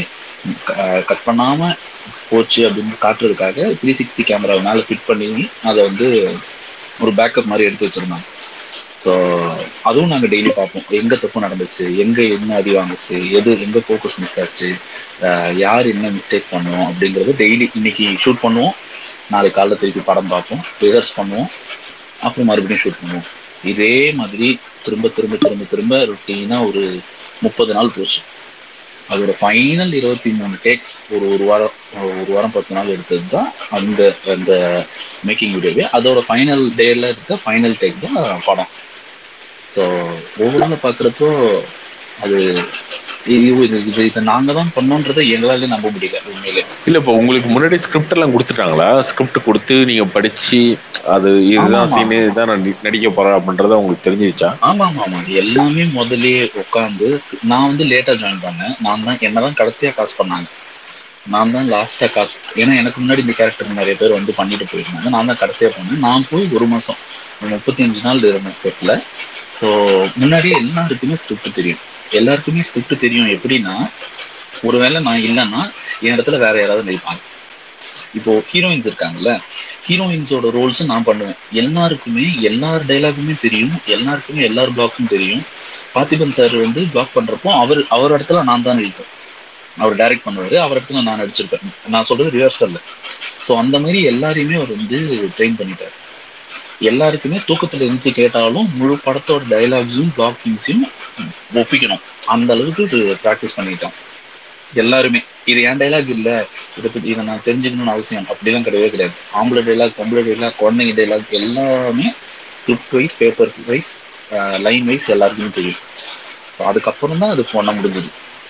கட் பண்ணாம போச்சு அப்படின்னு காட்டுறதுக்காக த்ரீ சிக்ஸ்டி கேமரா மேல ஃபிட் பண்ணி அதை வந்து ஒரு பேக்கப் மாதிரி எடுத்து வச்சிருந்தாங்க ஸோ அதுவும் நாங்கள் டெய்லி பார்ப்போம் எங்க தப்பு நடந்துச்சு எங்க என்ன அடி வாங்குச்சு எது எங்க ஃபோக்கஸ் மிஸ் ஆச்சு அஹ் யார் என்ன மிஸ்டேக் பண்ணுவோம் அப்படிங்கறது டெய்லி இன்னைக்கு ஷூட் பண்ணுவோம் நாளைக்கு காலைல திருப்பி படம் பார்ப்போம் ரிஹர்ஸ் பண்ணுவோம் அப்புறம் மறுபடியும் ஷூட் பண்ணுவோம் இதே மாதிரி திரும்ப திரும்ப திரும்ப திரும்ப ரொட்டீனா ஒரு முப்பது நாள் போச்சு அதோட ஃபைனல் இருபத்தி மூணு டேக்ஸ் ஒரு ஒரு வாரம் ஒரு வாரம் பத்து நாள் எடுத்தது தான் அந்த அந்த மேக்கிங் வீடியோவே அதோட ஃபைனல் டேல இருக்க ஃபைனல் டேக் தான் படம் ஸோ ஒவ்வொரு பார்க்குறப்போ அது இது இது இது இதை நாங்கள் தான் பண்ணோன்றதை எங்களாலே நம்ப முடியல உண்மையிலே இல்ல இப்போ உங்களுக்கு முன்னாடி ஸ்கிரிப்ட் எல்லாம் கொடுத்துட்டாங்களா ஸ்கிரிப்ட் கொடுத்து நீங்க படிச்சு அது ஆமா இதுதான் ஆமா சீனு இதுதான் நான் நடி- நடிக்க போறேன் அப்படின்றத உங்களுக்கு தெரிஞ்சிருச்சா ஆமா ஆமா ஆமா எல்லாமே முதல்லயே உட்காந்து நான் வந்து லேட்டா ஜாயின் பண்ணேன் நான் தான் என்னதான் கடைசியா காசு பண்ணாங்க நான் தான் லாஸ்டா காசு ஏன்னா எனக்கு முன்னாடி இந்த கேரக்டர் நிறைய பேர் வந்து பண்ணிட்டு போயிருந்தாங்க நான் தான் கடைசியா பண்ணேன் நான் போய் ஒரு மாசம் முப்பத்தி அஞ்சு நாள் இருந்தேன் செட்ல ஸோ முன்னாடியே எல்லாருக்குமே ஸ்கிரிப்ட் தெரியும் எல்லாருக்குமே ஸ்கிரிப்ட் தெரியும் எப்படின்னா ஒருவேளை நான் இல்லைன்னா என் இடத்துல வேற யாராவது நடிப்பாங்க இப்போ ஹீரோயின்ஸ் இருக்காங்கல்ல ஹீரோயின்ஸோட ரோல்ஸும் நான் பண்ணுவேன் எல்லாருக்குமே எல்லார் டைலாகுமே தெரியும் எல்லாருக்குமே எல்லார் பிளாக்கும் தெரியும் பார்த்திபன் சார் வந்து பிளாக் பண்றப்போ அவர் அவர் இடத்துல நான் தான் நடிப்பேன் அவர் டைரக்ட் பண்ணுவாரு அவர் இடத்துல நான் நடிச்சிருப்பேன் நான் சொல்றது ரிஹர்சல்ல ஸோ அந்த மாதிரி எல்லாரையுமே அவர் வந்து ட்ரெயின் பண்ணிட்டார் எல்லாருக்குமே தூக்கத்துல இருந்துச்சு கேட்டாலும் முழு படத்தோட டைலாக்ஸும் பிளாக்கிங்ஸையும் ஒப்பிக்கணும் அந்த அளவுக்கு ப்ராக்டிஸ் பண்ணிட்டோம் எல்லாருமே இது என் டைலாக் இல்ல இதை பத்தி இதை நான் தெரிஞ்சுக்கணும்னு அவசியம் அப்படிலாம் கிடையவே கிடையாது ஆம்பளை டைலாக் பொம்பளை டைலாக் குழந்தைங்க டைலாக் எல்லாமே script wise paper wise line wise எல்லாருக்குமே தெரியும் So அதுக்கப்புறம் தான் அது பண்ண முடிஞ்சது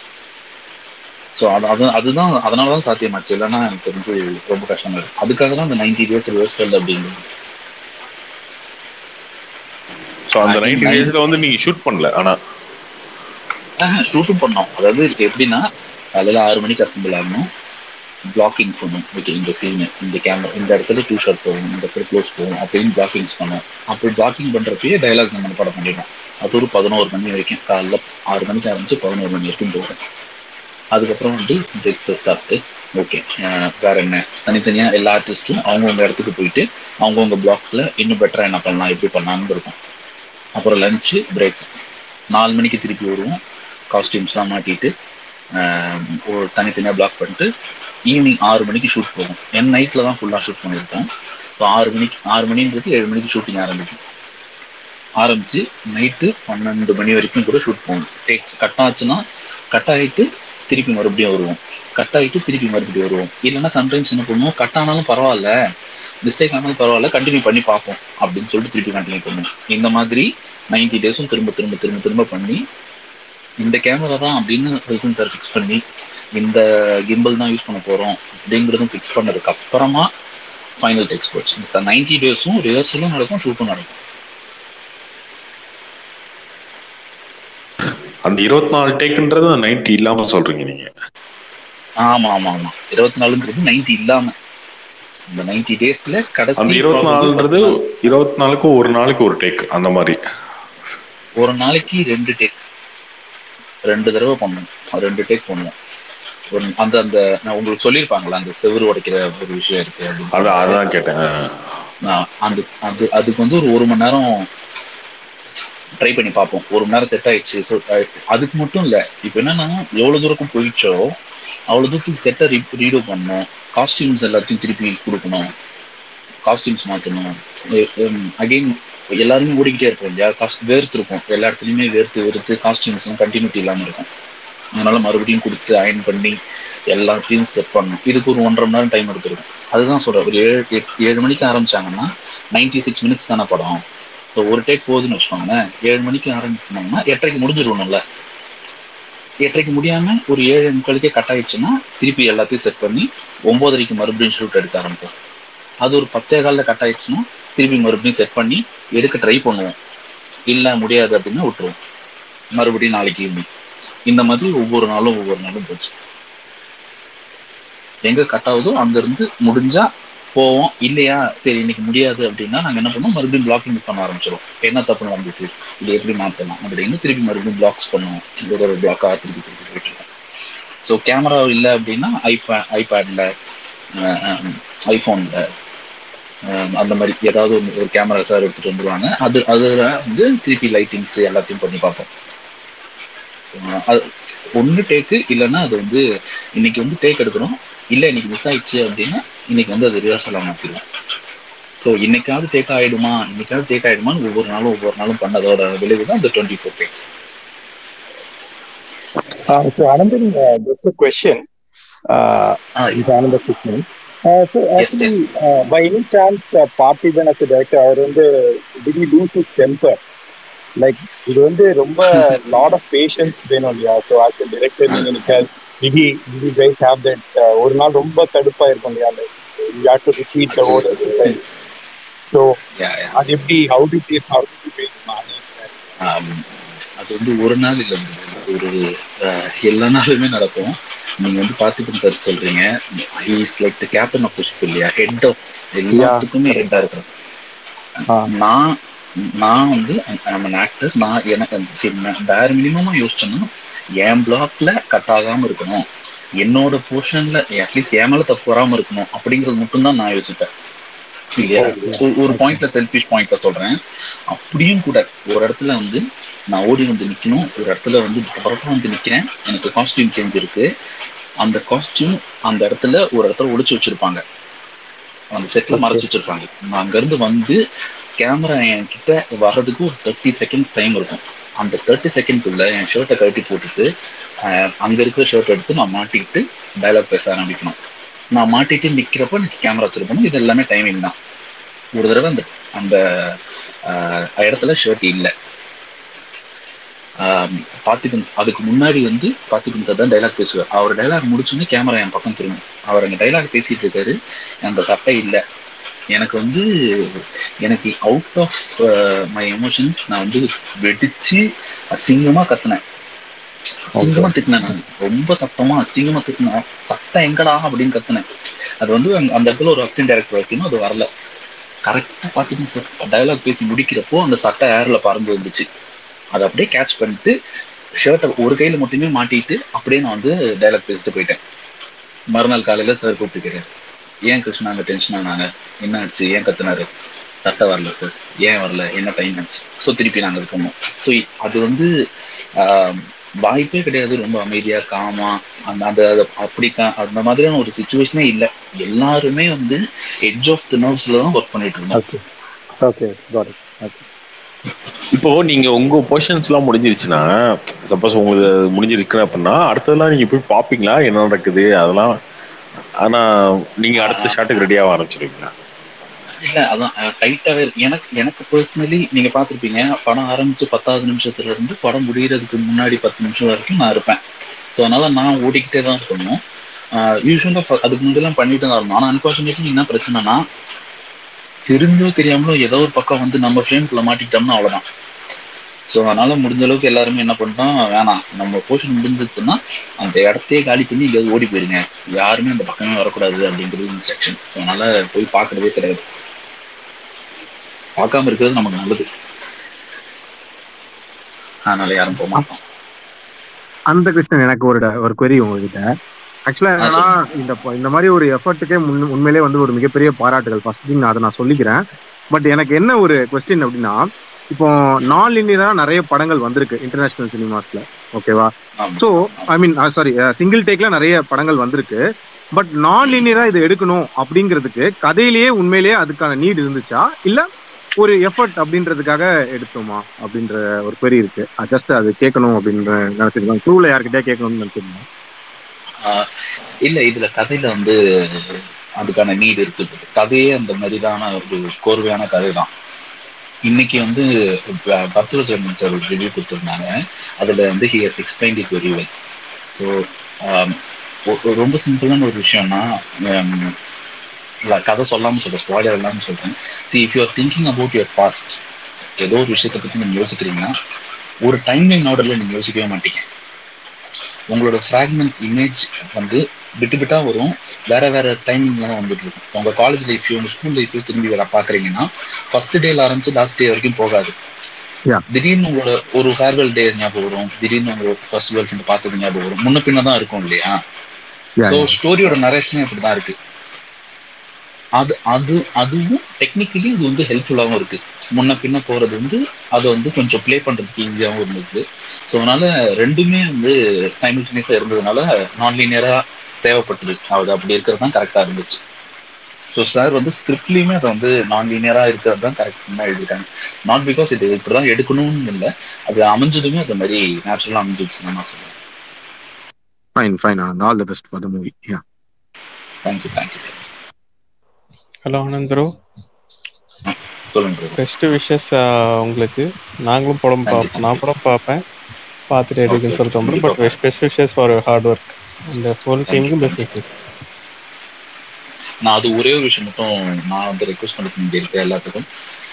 ஸோ அது அது அதுதான் அதனால தான் சாத்தியமாச்சு இல்லைன்னா எனக்கு தெரிஞ்சு ரொம்ப கஷ்டமா இருக்கு அதுக்காக தான் அந்த நைன்டி டேஸ் ரிவர்சல் அப்படிங்கிறது ஸோ அந்த I think நைன்டி nine- டேஸ்ல வந்து நீங்க ஷூட் பண்ணல ஆனா ஷூட்டும் பண்ணோம் அதாவது எப்படின்னா காலையில ஆறு மணிக்கு அசம்பிள் ஆகணும் பிளாக்கிங் பண்ணணும் ஓகே இந்த சீனு இந்த கேமரா இந்த இடத்துல டூ ஷாட் போகும் இந்த இடத்துல க்ளோஸ் போகும் அப்படின்னு பிளாக்கிங்ஸ் பண்ணோம் அப்படி பிளாக்கிங் பண்றப்பயே டைலாக்ஸ் நம்ம படம் பண்ணிடுவோம் அது ஒரு பதினோரு மணி வரைக்கும் காலைல ஆறு மணிக்கு ஆரம்பிச்சு பதினோரு மணி வரைக்கும் போகும் அதுக்கப்புறம் வந்து பிரேக்ஃபாஸ்ட் சாப்பிட்டு ஓகே வேற என்ன தனித்தனியா எல்லா ஆர்டிஸ்ட்டும் அவங்கவுங்க இடத்துக்கு போயிட்டு அவங்கவுங்க பிளாக்ஸ்ல இன்னும் பெட்டரா என்ன பண்ணலாம் எப்படி பண்ணலாம்னு இருக்கும் அப்புறம் லஞ்சு பிரேக் நாலு மணிக்கு திருப்பி வருவோம் காஸ்டியூம்ஸ்லாம் மாட்டிட்டு ஆஹ் ஒரு தனித்தனியாக பிளாக் பண்ணிட்டு ஈவினிங் ஆறு மணிக்கு ஷூட் போகும் என் நைட்டில் தான் ஃபுல்லாக ஷூட் பண்ணியிருக்கோம் ஸோ ஆறு மணிக்கு ஆறு மணின்றது ஏழு மணிக்கு ஷூட்டிங் ஆரம்பிக்கும் ஆரம்பிச்சு நைட்டு பன்னெண்டு மணி வரைக்கும் கூட ஷூட் போகணும் டேக்ஸ் கட் ஆச்சுன்னா கட் ஆகிட்டு திருப்பி மறுபடியும் வருவோம் கட் ஆகிட்டு திருப்பி மறுபடியும் வருவோம் இல்லைன்னா சம்டைம்ஸ் என்ன பண்ணுவோம் கட் ஆனாலும் பரவாயில்ல மிஸ்டேக் ஆனாலும் பரவாயில்ல கண்டினியூ பண்ணி பார்ப்போம் அப்படின்னு சொல்லிட்டு திருப்பி கண்டினியூ பண்ணுவோம் இந்த மாதிரி நைன்டி டேஸும் திரும்ப திரும்ப திரும்ப திரும்ப பண்ணி இந்த கேமரா தான் அப்படின்னு வில்சன் சார் ஃபிக்ஸ் பண்ணி இந்த கிம்பிள் தான் யூஸ் பண்ண போறோம் அப்படிங்கிறதும் ஃபிக்ஸ் பண்ணதுக்கு அப்புறமா ஃபைனல் டெக்ஸ் போச்சு இந்த நைன்டி டேஸும் ரிஹர்சலும் நடக்கும் ஷூட்டும் நடக்கும் அந்த இருபத்தி நாலு டேக்குன்றது நைன்டி இல்லாம சொல்றீங்க நீங்க ஆமா ஆமா ஆமா இருபத்தி நாலுங்கிறது நைன்டி இல்லாம இந்த நைன்டி டேஸ்ல கடைசி அந்த இருபத்தி probably நாலுன்றது பத்து நாள். இருபத்தி நாலுக்கு ஒரு நாளைக்கு ஒரு டேக் அந்த மாதிரி ஒரு நாளைக்கு ரெண்டு டேக் ரெண்டு தடவை பண்ணுவோம் ரெண்டு டேக் பண்ணுவோம் ஒரு அந்த அந்த நான் உங்களுக்கு சொல்லியிருப்பாங்களா அந்த செவுரு உடைக்கிற ஒரு விஷயம் இருக்கு அப்படின்னு அதான் சொல்லிட்டு. அதான் கேட்டேன் நான் அந்த அது அதுக்கு வந்து ஒரு ஒரு மணி நேரம் ட்ரை பண்ணி பார்ப்போம் ஒரு மணி நேரம் செட் ஆயிடுச்சு ஸோ அதுக்கு மட்டும் இல்லை இப்போ என்னன்னா எவ்வளோ தூரம் போயிடுச்சோ அவ்வளோ தூரத்துக்கு செட்டை ரீ ரீடோ பண்ணணும் காஸ்டியூம்ஸ் எல்லாத்தையும் திருப்பி கொடுக்கணும் காஸ்டியூம்ஸ் மாற்றணும் அகெயின் எல்லாருமே ஓடிக்கிட்டே இருப்போம் இல்லையா காஸ்ட் வேர்த்து இருக்கும் எல்லா இடத்துலையுமே வேர்த்து வேர்த்து காஸ்டியூம்ஸ்லாம் கண்டினியூட்டி இல்லாமல் இருக்கும் அதனால மறுபடியும் கொடுத்து அயன் பண்ணி எல்லாத்தையும் செட் பண்ணணும் இதுக்கு ஒரு ஒன்றரை மணி நேரம் டைம் எடுத்துருக்கும் அதுதான் சொல்கிறேன் ஒரு ஏழு எட்டு ஏழு மணிக்கு ஆரம்பிச்சாங்கன்னா நைன்டி சிக்ஸ் மினிட்ஸ் தானே படம் ஸோ ஒரு டேக் போகுதுன்னு வச்சுக்கோங்களேன் ஏழு மணிக்கு ஆரம்பிச்சாங்கன்னா எட்டரைக்கு முடிஞ்சிடணும்ல எட்டரைக்கு முடியாம ஒரு ஏழு முக்காலுக்கே கட் ஆயிடுச்சுன்னா திருப்பி எல்லாத்தையும் செட் பண்ணி ஒன்பதரைக்கு மறுபடியும் ஷூட் எடுக்க ஆரம்பிப்போம் அது ஒரு பத்தே காலில் கட் ஆயிடுச்சுன்னா திருப்பி மறுபடியும் செட் பண்ணி எடுக்க ட்ரை பண்ணுவோம் இல்லை முடியாது அப்படின்னா விட்டுருவோம் மறுபடியும் நாளைக்கு ஈவினிங் இந்த மாதிரி ஒவ்வொரு நாளும் ஒவ்வொரு நாளும் போச்சு எங்க கட் ஆகுதோ அங்க இருந்து முடிஞ்சா போவோம் இல்லையா சரி இன்னைக்கு முடியாது அப்படின்னா நாங்க என்ன பண்ணுவோம் மறுபடியும் பிளாக்கிங் பண்ண ஆரம்பிச்சிடும் என்ன தப்பு நடந்துச்சு இது எப்படி மாத்தலாம் அப்படின்னு திருப்பி மறுபடியும் பிளாக்ஸ் பண்ணுவோம் ஒரு ஒரு பிளாக்கா திருப்பி திருப்பி போயிட்டு இருக்கோம் ஸோ கேமரா இல்லை அப்படின்னா ஐபே ஐபேட்ல ஐஃபோன்ல அந்த மாதிரி ஏதாவது ஒரு ஒரு கேமரா சார் எடுத்துட்டு வந்துருவாங்க அது அதுல வந்து திருப்பி லைட்டிங்ஸ் எல்லாத்தையும் பண்ணி பார்ப்போம் அஹ் அது ஒன்று டேக்கு இல்லைன்னா அது வந்து இன்னைக்கு வந்து டேக் எடுக்கிறோம் இல்லை இன்னைக்கு மிஸ் ஆயிடுச்சு அப்படின்னா இன்னைக்கு வந்து அது ரிஹர்சலாக மாற்றிடுவோம் ஸோ இன்னைக்காவது டேக் ஆயிடுமா இன்னைக்காவது டேக் ஆயிடுமான்னு ஒவ்வொரு நாளும் ஒவ்வொரு நாளும் பண்ணதோட விளைவு தான் இந்த twenty four takes Uh, so Anandan, uh, just a question. Uh, it's another question. Uh, so actually, uh, by any chance, uh, Parthiban as a director, அவர் வந்து did he lose his temper? Like இது வந்து ரொம்ப lot of patience வேணும் இல்லையா so as a director நீங்க எனக்கு maybe you guys have that ஒரு நாள் ரொம்ப கடுப்பா இருக்கும் இல்லையா like you have to repeat the whole exercise so அது எப்படி how to take how to pace ஆம், அது வந்து ஒரு நாள் இல்லை ஒரு அஹ், எல்லா நாளுமே நடக்கும் நீங்க வந்து பார்த்துட்டு சார் சொல்றீங்க he is like the captain of the ship இல்லையா ஹெட் ஆஃப் எல்லாத்துக்குமே ஹெட்டா இருக்கிறோம் நான் நான் வந்து ஐம் ஆக்டர் நான் எனக்கு சரி நான் வேற மினிமமா யோசிச்சேன்னா என் பிளாக்ல கட் ஆகாம இருக்கணும் என்னோட போர்ஷன்ல அட்லீஸ்ட் என் மேல தப்பு வராம இருக்கணும் அப்படிங்கிறது மட்டும்தான் நான் யோசிப்பேன் இல்லையா So, ஒரு பாயிண்ட்ல செல்ஃபிஷ் பாயிண்ட்ல சொல்றேன் அப்படியும் கூட ஒரு இடத்துல வந்து நான் ஓடி வந்து நிக்கணும் ஒரு இடத்துல வந்து பரபரப்பா வந்து நிக்கிறேன் எனக்கு காஸ்டியூம் சேஞ்ச் இருக்கு அந்த காஸ்டியூம் அந்த இடத்துல ஒரு இடத்துல ஒளிச்சு வச்சிருப்பாங்க அந்த செட்ல மறைச்சு வச்சிருப்பாங்க நான் அங்க இருந்து வந்து கேமரா என்கிட்ட வர்றதுக்கு ஒரு தேர்ட்டி செகண்ட்ஸ் டைம் இருக்கும் அந்த தேர்ட்டி செகண்ட்குள்ள என் ஷர்ட்டை கழட்டி போட்டுட்டு அஹ், அங்க இருக்கிற ஷர்ட் எடுத்து நான் மாட்டிக்கிட்டு டயலாக் பேச ஆரம்பிக்கணும் நான் மாட்டிட்டு நிக்கிறப்ப எனக்கு கேமரா திருப்பணும் இது எல்லாமே டைமிங் தான் ஒரு தடவை அந்த அந்த அஹ், இடத்துல ஷர்ட் இல்லை பார்த்திபன் அதுக்கு முன்னாடி வந்து பார்த்திபன் சார் தான் டைலாக் பேசுவார் அவர் டைலாக் முடிச்சோன்னே கேமரா என் பக்கம் திரும்பும் அவர் அங்கே டைலாக் பேசிட்டு இருக்காரு அந்த சட்டை இல்லை எனக்கு வந்து எனக்கு அவுட் ஆஃப் மை எமோஷன்ஸ் நான் வந்து வெடிச்சு அசிங்கமா கத்துனேன் அசிங்கமா திட்டினேன் நான் ரொம்ப சத்தமா அசிங்கமா திட்டினேன் சத்தம் எங்கடா அப்படின்னு கத்துனேன் அது வந்து அந்த- அந்த இடத்துல ஒரு அசிஸ்டன்ட் டைரக்டர் வைக்கணும் அது வரல கரெக்டா பாத்தீங்கன்னா சார் டயலாக் பேசி முடிக்கிறப்போ அந்த சட்டை ஏர்ல பறந்து வந்துச்சு அதை அப்படியே கேட்ச் பண்ணிட்டு ஷர்ட்டை ஒரு கையில மட்டுமே மாட்டிட்டு அப்படியே நான் வந்து டயலாக் பேசிட்டு போயிட்டேன் மறுநாள் காலையில சார் கூப்பிட்டு ஏன் கிருஷ்ணா அங்க டென்ஷன் ஆனாங்க என்ன ஆச்சு ஏன் கத்துனாரு சட்டை வரல சார் ஏன் வரல என்ன டைம் ஆச்சு ஸோ திருப்பி நாங்கள் இது பண்ணோம் ஸோ அது வந்து ஆஹ், வாய்ப்பே கிடையாது ரொம்ப அமைதியா காமா அந்த அந்த அது அப்படி கா- அந்த மாதிரியான ஒரு சுச்சுவேஷனே இல்லை எல்லாருமே வந்து எட்ஜ் ஆஃப் த நர்வ்ஸ்ல தான் ஒர்க் பண்ணிட்டு இருந்தோம் ஓகே காட் இட் ஓகே இப்போ நீங்க உங்க பொசிஷன்ஸ் எல்லாம் முடிஞ்சிருச்சுன்னா சப்போஸ் உங்களுக்கு அது முடிஞ்சிருக்கு அப்படின்னா அடுத்ததெல்லாம் நீங்க போய் பாப்பீங்களா என்ன நடக்குது அதெல்லாம் ஆனா நீங்க அடுத்த ஷாட்டுக்கு ரெடி ஆக ஆரம்பிச்சிருவீங்களா இல்ல அதான் டைட்டாவே இருக்கு எனக்கு எனக்கு பர்சனலி நீங்க பார்த்திருப்பீங்க படம் ஆரம்பிச்சு பத்தாவது நிமிஷத்துல இருந்து படம் முடியறதுக்கு முன்னாடி பத்து நிமிஷம் வரைக்கும் நான் இருப்பேன் ஸோ அதனால நான் ஓடிக்கிட்டே தான் இருக்கணும் யூஸ்வலாக அதுக்கு முன்னாடிலாம் பண்ணிட்டு தான் இருந்தோம் ஆனால் அன்ஃபார்ச்சுனேட்லி என்ன பிரச்சனைனா தெரிஞ்சோ தெரியாமலோ ஏதோ ஒரு பக்கம் வந்து நம்ம ஃப்ரேம்குள்ள மாட்டிக்கிட்டோம்னா அவ்வளவுதான் ஸோ அதனால முடிஞ்ச அளவுக்கு எல்லாருமே என்ன பண்ணிட்டோம் வேணாம் நம்ம போர்ஷன் முடிஞ்சதுன்னா அந்த இடத்தையே காலி பண்ணி எங்கேயாவது ஓடி போயிருங்க யாருமே அந்த பக்கமே வரக்கூடாது அப்படிங்கிறது இன்ஸ்ட்ரக்ஷன் ஸோ அதனால போய் பார்க்கறதே கிடையாது பார்க்காம இருக்கிறது நமக்கு நல்லது அதனால யாரும் போக மாட்டோம் அந்த கொஸ்டின் எனக்கு ஒரு ஒரு query உங்ககிட்ட ஆக்சுவலா ஆ, என்னன்னா இந்த ப- இந்த மாதிரி ஒரு எஃபர்ட்டுக்கே முன் உண்மையிலேயே வந்து ஒரு மிகப்பெரிய பாராட்டுகள் ஃபர்ஸ்ட் திங் அதை நான் சொல்லிக்கிறேன் பட் எனக்கு என்ன ஒரு கொஸ்டின் அப்படின்னா இப்போ நான் லினியரா நிறைய படங்கள் வந்திருக்கு இன்டர்நேஷனல் சினிமாஸ்ல ஓகேவா so I mean sorry single டேக்ல நிறைய படங்கள் வந்திருக்கு பட் நான் லினியரா இது எடுக்கணும் அப்படிங்கிறதுக்கு கதையிலேயே உண்மையிலேயே அதுக்கான நீட் இருந்துச்சா இல்ல ஒரு எஃபர்ட் அப்படின்றதுக்காக எடுத்தோமா அப்படின்ற ஒரு query இருக்கு ஜஸ்ட் அது கேட்கணும் அப்படின்ற நினைச்சிருக்கோம் க்ரூல யார்கிட்டயா கேட்கணும்னு நினைச்சிருந்தோம் ஆஹ் இல்ல இதுல கதையில வந்து அதுக்கான நீட் இருக்கு கதையே அந்த மாதிரிதான ஒரு கோர்வையான கதை தான் இன்னைக்கு வந்து ப- பத்துவச்சரன் சார் ஒரு ரிவ்யூ கொடுத்துருந்தாங்க அதுல வந்து he has explain it very well so ரொம்ப சிம்பிளான ஒரு விஷயம்னா ஹம், இல்ல, கதை சொல்லாம சொல்றேன் ஸ்பாய்லர் இல்லாம சொல்றேன் see if you are thinking about your past ஏதோ ஒரு விஷயத்தை பத்தி நீங்க யோசிக்கிறீங்கன்னா ஒரு டைம் லைன் ஆர்டர்ல நீங்க யோசிக்கவே மாட்டீங்க உங்களோட ஃப்ராக்மெண்ட்ஸ் இமேஜ் வந்து விட்டு விட்டா வரும் வேற வேற டைமிங்ல தான் வந்துட்டு இருக்கும் உங்க காலேஜ் லைஃபையோ உங்க ஸ்கூல் லைஃபையோ திரும்பி வேற பாக்குறீங்கன்னா ஃபர்ஸ்ட் டேல ஆரம்பிச்சு லாஸ்ட் டே வரைக்கும் போகாது திடீர்னு உங்களோட ஒரு ஃபேர்வெல் டே ஞாபகம் வரும் திடீர்னு உங்களோட ஃபர்ஸ்ட் கேர்ள் ஃப்ரெண்ட் பார்த்தது ஞாபகம் வரும் முன்ன பின்ன தான் இருக்கும் இல்லையா ஸோ ஸ்டோரியோட நரேஷனே அப்படிதான் இருக்கு அது அது அதுவும் டெக்னிக்கலி இது வந்து ஹெல்ப்ஃபுல்லாகவும் இருக்கு முன்ன பின்ன போறது வந்து அதை வந்து கொஞ்சம் ப்ளே பண்றதுக்கு ஈஸியாகவும் இருந்தது ஸோ அதனால ரெண்டுமே வந்து சைமில்டேனியஸாக இருந்ததுனால நான் லீனியரா தேவைப்பட்டது அது அப்படி இருக்கிறது தான் கரெக்டாக இருந்துச்சு ஸோ சார் வந்து ஸ்கிரிப்ட்லேயுமே அதை வந்து நான் லீனியராக இருக்கிறது தான் கரெக்ட் தான் எழுதிட்டாங்க நாட் பிகாஸ் இது இப்படி தான் எடுக்கணும்னு இல்லை அது அமைஞ்சதுமே அது மாதிரி நேச்சுரலாக அமைஞ்சிடுச்சுன்னு நான் சொல்லுவேன் fine fine all the best for the movie yeah thank you thank you hello Anand bro சொல்லுங்க பெஸ்ட் விஷஸ் உங்களுக்கு நாங்களும் படம் Thank you, பார்ப்போம் நான் படம் பார்ப்பேன் பார்த்துட்டு Okay, எடுக்குன்னு சொல்லிட்டோம் ப்ரோ கண்டிப்பா. But best wishes for hard work அந்த ஃபுல் Thank you, டீமுக்கும் thank பெஸ்ட் விஷஸ் நான் அது ஒரே ஒரு விஷயம் மட்டும் நான் வந்து ரெக்வஸ்ட் பண்ணிக்க வேண்டியிருக்கு எல்லாத்துக்கும்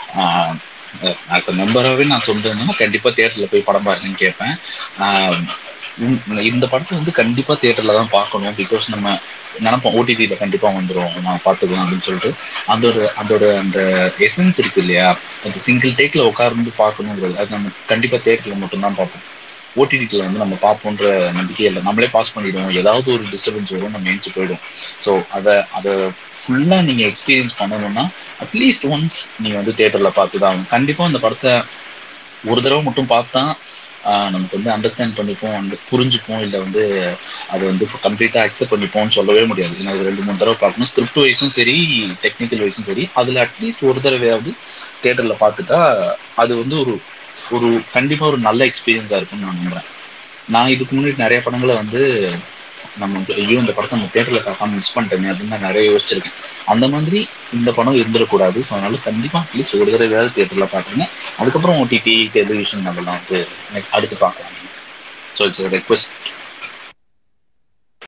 ஆஸ் அ மெம்பராகவே நான் சொல்றேன்னா கண்டிப்பா தியேட்டர்ல போய் படம் பாருங்கன்னு கேட்பேன் ஆஹ் உம் இந்த படத்தை வந்து கண்டிப்பா தியேட்டர்ல தான் பார்க்கணும் பிகாஸ் நம்ம நினைப்போம் ஓடிடியில கண்டிப்பா வந்துரும் நான் பார்த்துக்கலாம் அப்படின்னு சொல்லிட்டு அதோட அதோட அந்த எசன்ஸ் இருக்கு இல்லையா அது சிங்கிள் டேக்ல உட்கார்ந்து பார்க்கணுங்கிறது அது நம்ம கண்டிப்பா தியேட்டர்ல மட்டும்தான் பார்ப்போம் ஓடிடியில் வந்து நம்ம பார்ப்போன்ற நம்பிக்கை இல்லை நம்மளே பாஸ் பண்ணிடுவோம் ஏதாவது ஒரு டிஸ்டர்பன்ஸ் வரும் நம்ம ஏஞ்சி போயிடும் ஸோ அதை அதை ஃபுல்லாக நீங்கள் எக்ஸ்பீரியன்ஸ் பண்ணணும்னா அட்லீஸ்ட் ஒன்ஸ் நீங்கள் வந்து தேட்டரில் பார்த்து தான் ஆகணும். கண்டிப்பா அந்த படத்தை ஒரு தடவை மட்டும் பார்த்தா ஆஹ் நமக்கு வந்து அண்டர்ஸ்டாண்ட் பண்ணிப்போம் அந்த புரிஞ்சுப்போம் இல்லை வந்து அதை வந்து கம்ப்ளீட்டாக அக்செப்ட் பண்ணிப்போம்னு சொல்லவே முடியாது ஏன்னா இது ரெண்டு மூணு தடவை பார்க்கணும் ஸ்கிரிப்ட் வைஸும் சரி டெக்னிக்கல் வைஸும் சரி அதில் அட்லீஸ்ட் ஒரு தடவையாவது தேட்டரில் பார்த்துட்டா அது வந்து ஒரு ஒரு கண்டிப்பாக ஒரு நல்ல எக்ஸ்பீரியன்ஸாக இருக்கும்னு நான் நம்புறேன் நான் இதுக்கு முன்னாடி நிறைய படங்களை வந்து நம்ம வந்து ஐயோ இந்த படத்தை நம்ம தேட்டரில் பார்க்காம மிஸ் பண்ணிட்டேனே அப்படின்னு நான் நிறைய யோசிச்சிருக்கேன் அந்த மாதிரி இந்த படம் இருந்துடக்கூடாது ஸோ அதனால கண்டிப்பாக அட்லீஸ்ட் ஒரு தடவையாவது தேட்டரில் பார்த்துருங்க அதுக்கப்புறம் ஓடிடி டெலிவிஷன் அதெல்லாம் வந்து next அடுத்து பார்க்கலாம் ஸோ இட்ஸ் ரெக்வெஸ்ட்